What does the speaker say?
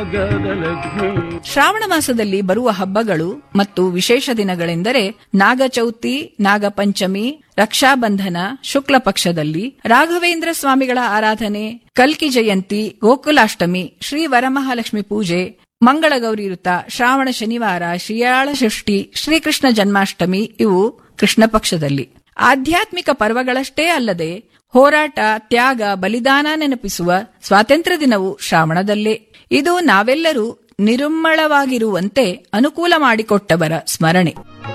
ಶ್ರಾವಣ ಮಾಸದಲ್ಲಿ ಬರುವ ಹಬ್ಬಗಳು ಮತ್ತು ವಿಶೇಷ ದಿನಗಳೆಂದರೆ ನಾಗಚೌತಿ ನಾಗಪಂಚಮಿ ರಕ್ಷಾಬಂಧನ ಶುಕ್ಲ ಪಕ್ಷದಲ್ಲಿ ರಾಘವೇಂದ್ರ ಸ್ವಾಮಿಗಳ ಆರಾಧನೆ ಕಲ್ಕಿ ಜಯಂತಿ ಗೋಕುಲಾಷ್ಟಮಿ ಶ್ರೀ ವರಮಹಾಲಕ್ಷ್ಮಿ ಪೂಜೆ ಮಂಗಳಗೌರಿ ವೃತ ಶ್ರಾವಣ ಶನಿವಾರ ಶ್ರೀಯಾಳ ಷಷ್ಠಿ ಶ್ರೀಕೃಷ್ಣ ಜನ್ಮಾಷ್ಟಮಿ ಇವು ಕೃಷ್ಣ ಪಕ್ಷದಲ್ಲಿ ಆಧ್ಯಾತ್ಮಿಕ ಪರ್ವಗಳಷ್ಟೇ ಅಲ್ಲದೆ ಹೋರಾಟ ತ್ಯಾಗ ಬಲಿದಾನ ನೆನಪಿಸುವ ಸ್ವಾತಂತ್ರ್ಯ ದಿನವು ಶ್ರಾವಣದಲ್ಲೇ ಇದು ನಾವೆಲ್ಲರೂ ನಿರುಮ್ಮಳವಾಗಿರುವಂತೆ ಅನುಕೂಲ ಮಾಡಿಕೊಟ್ಟವರ ಸ್ಮರಣೆ